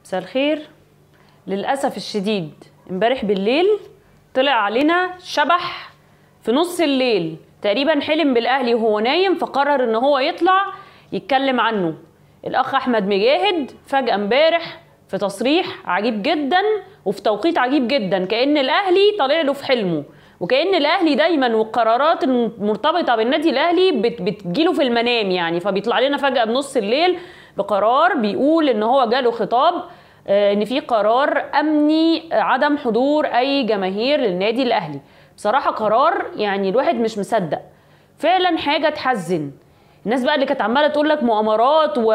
مساء الخير للأسف الشديد امبارح بالليل طلع علينا شبح في نص الليل تقريبا حلم بالأهلي وهو نايم فقرر ان هو يطلع يتكلم عنه الأخ أحمد مجاهد فجأة امبارح في تصريح عجيب جدا وفي توقيت عجيب جدا كأن الأهلي طالع له في حلمه وكأن الأهلي دايما والقرارات المرتبطة بالنادي الأهلي بت بتجيله في المنام يعني فبيطلع لنا فجأة بنص الليل بقرار بيقول ان هو جاله خطاب آه، ان في قرار امني عدم حضور اي جماهير للنادي الاهلي بصراحه قرار يعني الواحد مش مصدق فعلا حاجه تحزن الناس بقى اللي كانت عماله تقول لك مؤامرات و...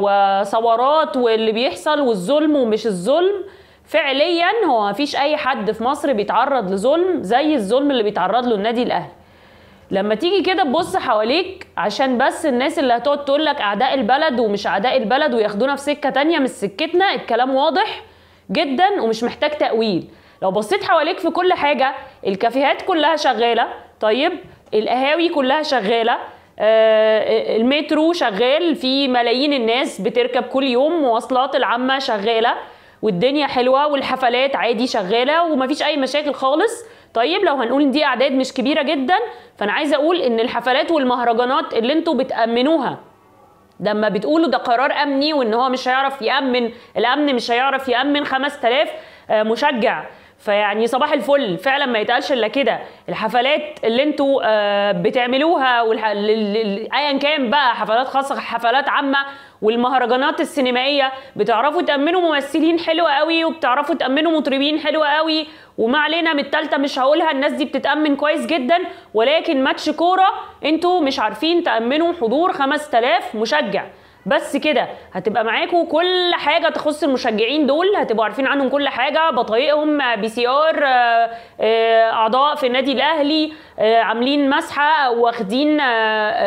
وثورات واللي بيحصل والظلم ومش الظلم فعليا هو مفيش اي حد في مصر بيتعرض لظلم زي الظلم اللي بيتعرض له النادي الاهلي لما تيجي كده تبص حواليك عشان بس الناس اللي هتقعد تقول لك اعداء البلد ومش اعداء البلد وياخدونا في سكه تانية مش سكتنا الكلام واضح جدا ومش محتاج تأويل لو بصيت حواليك في كل حاجه الكافيهات كلها شغاله طيب القهاوي كلها شغاله آه، المترو شغال في ملايين الناس بتركب كل يوم مواصلات العامه شغاله والدنيا حلوه والحفلات عادي شغاله ومفيش اي مشاكل خالص طيب لو هنقول ان دي اعداد مش كبيره جدا فانا عايزه اقول ان الحفلات والمهرجانات اللي انتوا بتامنوها لما بتقولوا ده قرار امني وان هو مش هيعرف يامن الامن مش هيعرف يامن 5000 آه، مشجع فيعني صباح الفل فعلا ما يتقالش الا كده الحفلات اللي انتوا آه، بتعملوها والح... ال- ال- ال- ايا كان بقى حفلات خاصه حفلات عامه والمهرجانات السينمائيه بتعرفوا تامنوا ممثلين حلوه قوي وبتعرفوا تامنوا مطربين حلوه قوي وما علينا من التالتة مش هقولها الناس دي بتتأمن كويس جدا ولكن ماتش كورة انتوا مش عارفين تأمنوا حضور 5000 مشجع بس كده هتبقى معاكم كل حاجه تخص المشجعين دول هتبقوا عارفين عنهم كل حاجه بطايقهم بي سي ار اعضاء في النادي الاهلي آه، عاملين مسحه واخدين آه،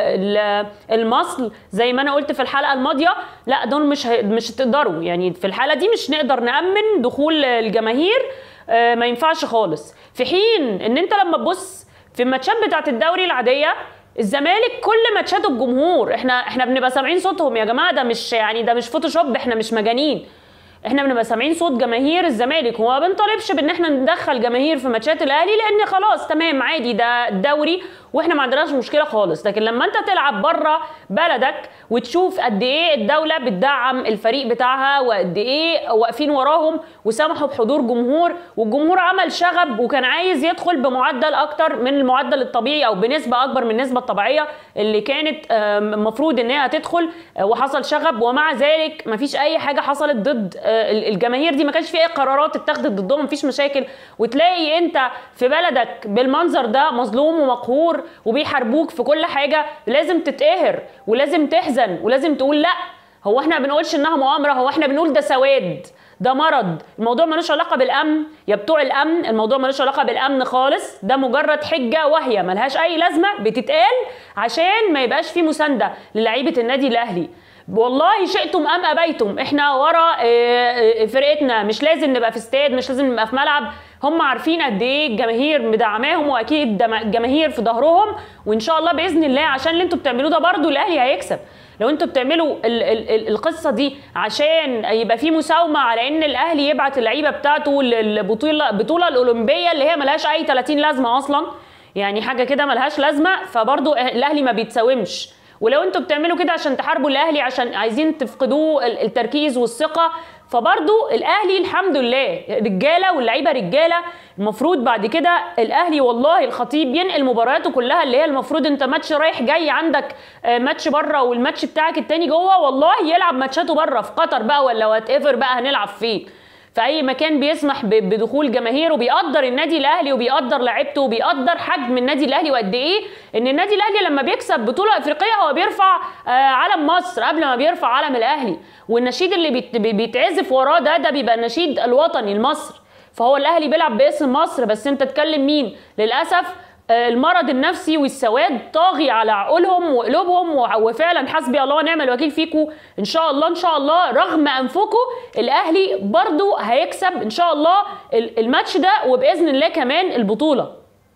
ال- المصل زي ما انا قلت في الحلقه الماضيه لا دول مش هي- مش هتقدروا يعني في الحاله دي مش نقدر نامن دخول الجماهير آه، ما ينفعش خالص في حين ان انت لما تبص في الماتشات بتاعت الدوري العاديه الزمالك كل ماتشاته بجمهور احنا احنا بنبقى سامعين صوتهم يا جماعه ده مش يعني ده مش فوتوشوب احنا مش مجانين احنا بنبقى سامعين صوت جماهير الزمالك وما بنطالبش بان احنا ندخل جماهير في ماتشات الاهلي لان خلاص تمام عادي ده الدوري واحنا ما عندناش مشكله خالص لكن لما انت تلعب بره بلدك وتشوف قد ايه الدوله بتدعم الفريق بتاعها وقد ايه واقفين وراهم وسمحوا بحضور جمهور والجمهور عمل شغب وكان عايز يدخل بمعدل اكتر من المعدل الطبيعي او بنسبه اكبر من النسبه الطبيعيه اللي كانت آم، المفروض ان هي تدخل آه، وحصل شغب ومع ذلك مفيش اي حاجه حصلت ضد آه، ال- الجماهير دي ما كانش في اي قرارات اتخذت ضدهم مفيش مشاكل وتلاقي انت في بلدك بالمنظر ده مظلوم ومقهور وبيحاربوك في كل حاجه لازم تتقهر ولازم تحزن ولازم تقول لا هو احنا بنقولش انها مؤامره هو احنا بنقول ده سواد ده مرض الموضوع ملوش علاقه بالامن يا بتوع الامن الموضوع ملوش علاقه بالامن خالص ده مجرد حجه وهي ملهاش اي لازمه بتتقال عشان ما يبقاش في مسانده للعيبه النادي الاهلي والله شئتم ام ابيتم احنا ورا آه، آه، فرقتنا مش لازم نبقى في استاد مش لازم نبقى في ملعب هم عارفين قد ايه الجماهير مدعماهم واكيد دم- الجماهير في ظهرهم وان شاء الله باذن الله عشان اللي انتوا بتعملوه ده برضو الاهلي هيكسب لو انتوا بتعملوا ال ال ال القصه دي عشان يبقى في مساومه على ان الاهلي يبعت اللعيبه بتاعته للبطوله البطوله الاولمبيه اللي هي ملهاش اي 30 لازمه اصلا يعني حاجه كده ملهاش لازمه فبرضو الاهلي ما بيتساومش ولو انتوا بتعملوا كده عشان تحاربوا الاهلي عشان عايزين تفقدوه ال- التركيز والثقه فبرضو الاهلي الحمد لله رجاله واللعيبه رجاله المفروض بعد كده الاهلي والله الخطيب ينقل مبارياته كلها اللي هي المفروض انت ماتش رايح جاي عندك آه، ماتش بره والماتش بتاعك التاني جوه والله يلعب ماتشاته بره في قطر بقى ولا وات ايفر بقى هنلعب فين في اي مكان بيسمح ب- بدخول جماهير وبيقدر النادي الاهلي وبيقدر لعيبته وبيقدر حجم النادي الاهلي وقد ايه ان النادي الاهلي لما بيكسب بطوله افريقيه هو بيرفع آه، علم مصر قبل ما بيرفع علم الاهلي والنشيد اللي بيت- بي- بيتعزف وراه ده ده بيبقى النشيد الوطني لمصر فهو الاهلي بيلعب باسم مصر بس انت تكلم مين للاسف آه، المرض النفسي والسواد طاغي على عقولهم وقلوبهم وع- وفعلا حسبي الله ونعم الوكيل فيكم ان شاء الله ان شاء الله رغم انفكم الاهلي برضو هيكسب ان شاء الله ال- الماتش ده وباذن الله كمان البطوله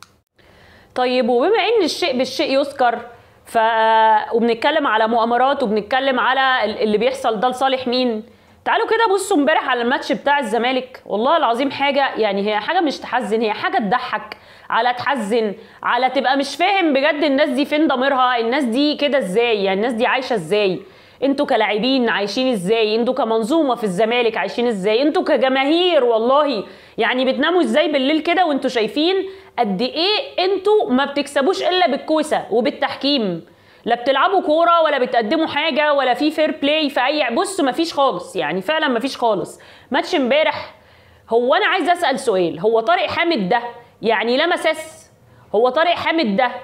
طيب وبما ان الشيء بالشيء يذكر ف وبنتكلم على مؤامرات وبنتكلم على ال- اللي بيحصل ده لصالح مين تعالوا كده بصوا امبارح على الماتش بتاع الزمالك والله العظيم حاجه يعني هي حاجه مش تحزن هي حاجه تضحك على تحزن على تبقى مش فاهم بجد الناس دي فين ضميرها الناس دي كده ازاي يعني الناس دي عايشه ازاي انتوا كلاعبين عايشين ازاي انتوا كمنظومه في الزمالك عايشين ازاي انتوا كجماهير والله يعني بتناموا ازاي بالليل كده وانتوا شايفين قد ايه انتوا ما بتكسبوش الا بالكوسه وبالتحكيم لا بتلعبوا كوره ولا بتقدموا حاجه ولا في فير بلاي في اي بص مفيش خالص يعني فعلا مفيش خالص ماتش امبارح هو انا عايز اسال سؤال هو طارق حامد ده يعني لمس اس هو طارق حامد ده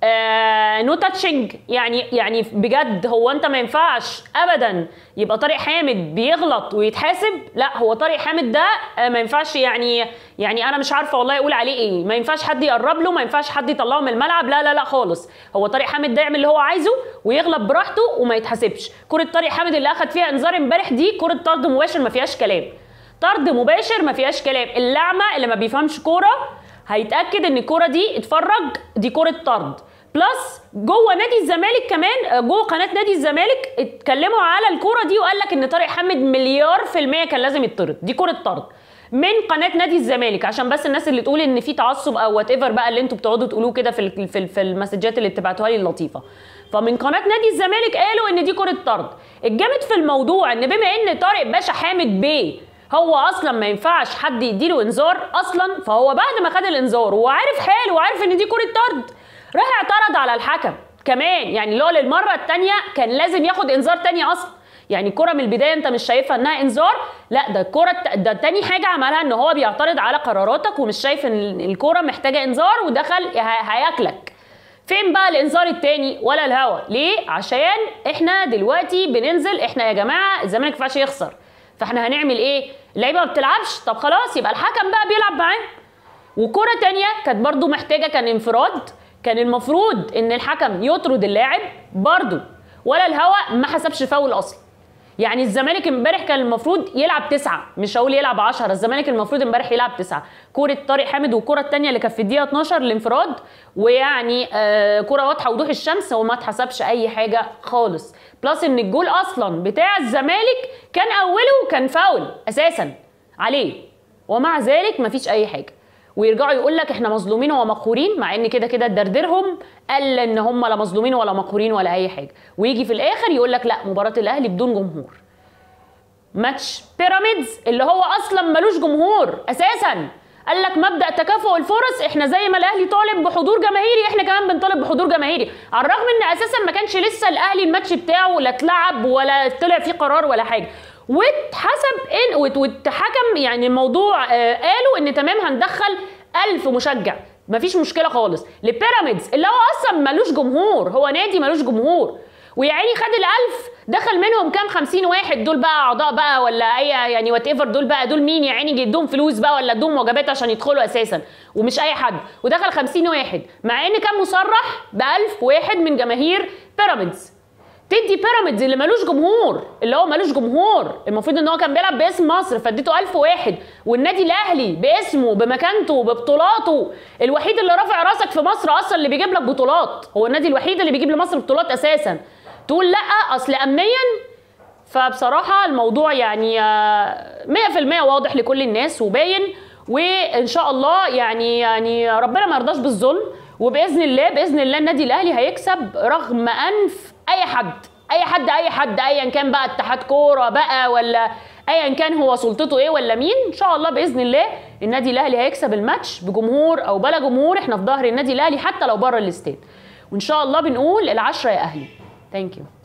آه نو تاتشنج يعني يعني بجد هو انت ما ينفعش ابدا يبقى طارق حامد بيغلط ويتحاسب لا هو طارق حامد ده آه ما ينفعش يعني يعني انا مش عارفه والله اقول عليه ايه ما ينفعش حد يقرب له ما ينفعش حد يطلعه من الملعب لا لا لا خالص هو طارق حامد ده يعمل اللي هو عايزه ويغلط براحته وما يتحاسبش كره طارق حامد اللي اخد فيها انذار امبارح دي كره طرد مباشر ما فيهاش كلام طرد مباشر ما فيهاش كلام اللعمه اللي ما بيفهمش كوره هيتاكد ان الكوره دي اتفرج دي كوره طرد بلس جوه نادي الزمالك كمان جوه قناه نادي الزمالك اتكلموا على الكوره دي وقال لك ان طارق حامد مليار في الميه كان لازم يطرد دي كوره طرد من قناه نادي الزمالك عشان بس الناس اللي تقول ان في تعصب او وات ايفر بقى اللي انتوا بتقعدوا تقولوه كده في في, في المسجات اللي بتبعتوها لي اللطيفه فمن قناه نادي الزمالك قالوا ان دي كوره طرد الجامد في الموضوع ان بما ان طارق باشا حامد بيه هو اصلا ما ينفعش حد يديله انذار اصلا فهو بعد ما خد الانذار وهو عارف حاله وعارف ان دي كوره طرد راح اعترض على الحكم كمان يعني اللي هو للمره الثانيه كان لازم ياخد انذار تاني اصلا يعني الكرة من البداية انت مش شايفها انها انذار لا ده الكرة ده تاني حاجة عملها ان هو بيعترض على قراراتك ومش شايف ان الكرة محتاجة انذار ودخل هياكلك فين بقى الانذار التاني ولا الهوا ليه عشان احنا دلوقتي بننزل احنا يا جماعة الزمالك ما ينفعش يخسر فاحنا هنعمل ايه اللعيبه ما بتلعبش طب خلاص يبقى الحكم بقى بيلعب معاه وكرة تانية كانت برضو محتاجة كان انفراد كان المفروض ان الحكم يطرد اللاعب برضو ولا الهوا ما حسبش فاول اصلا يعني الزمالك امبارح كان المفروض يلعب تسعة مش هقول يلعب 10 الزمالك المفروض امبارح يلعب تسعة كرة طارق حامد والكرة الثانية اللي كانت في الدقيقة 12 الانفراد ويعني آه كرة واضحة وضوح الشمس وما اتحسبش أي حاجة خالص بلس ان الجول اصلا بتاع الزمالك كان اوله كان فاول اساسا عليه ومع ذلك مفيش اي حاجه ويرجعوا يقول لك احنا مظلومين ومقهورين مع ان كده كده دردرهم قال ان هم لا مظلومين ولا مقهورين ولا اي حاجه ويجي في الاخر يقول لك لا مباراه الاهلي بدون جمهور ماتش بيراميدز اللي هو اصلا ملوش جمهور اساسا قال لك مبدا تكافؤ الفرص احنا زي ما الاهلي طالب بحضور جماهيري احنا كمان بنطالب بحضور جماهيري على الرغم ان اساسا ما كانش لسه الاهلي الماتش بتاعه لا اتلعب ولا طلع فيه قرار ولا حاجه واتحسب ان واتحكم يعني الموضوع آه قالوا ان تمام هندخل ألف مشجع مفيش مشكله خالص لبيراميدز اللي هو اصلا ملوش جمهور هو نادي ملوش جمهور ويا عيني خد الألف دخل منهم كام خمسين واحد دول بقى أعضاء بقى ولا أي يعني وات ايفر دول بقى دول مين يا عيني يدوهم فلوس بقى ولا ادوهم وجبات عشان يدخلوا أساسا ومش أي حد ودخل خمسين واحد مع إن كان مصرح بألف واحد من جماهير بيراميدز تدي بيراميدز اللي ملوش جمهور اللي هو ملوش جمهور المفروض ان هو كان بيلعب باسم مصر فاديته 1000 واحد والنادي الاهلي باسمه بمكانته ببطولاته الوحيد اللي رافع راسك في مصر اصلا اللي بيجيب لك بطولات هو النادي الوحيد اللي بيجيب لمصر بطولات اساسا تقول لا اصل امنيا فبصراحه الموضوع يعني 100% واضح لكل الناس وباين وان شاء الله يعني يعني ربنا ما يرضاش بالظلم وباذن الله باذن الله النادي الاهلي هيكسب رغم انف اي حد اي حد اي حد ايا كان بقى اتحاد كوره بقى ولا ايا كان هو سلطته ايه ولا مين ان شاء الله باذن الله النادي الاهلي هيكسب الماتش بجمهور او بلا جمهور احنا في ظهر النادي الاهلي حتى لو بره الاستاد وان شاء الله بنقول العشره يا اهلي ثانك يو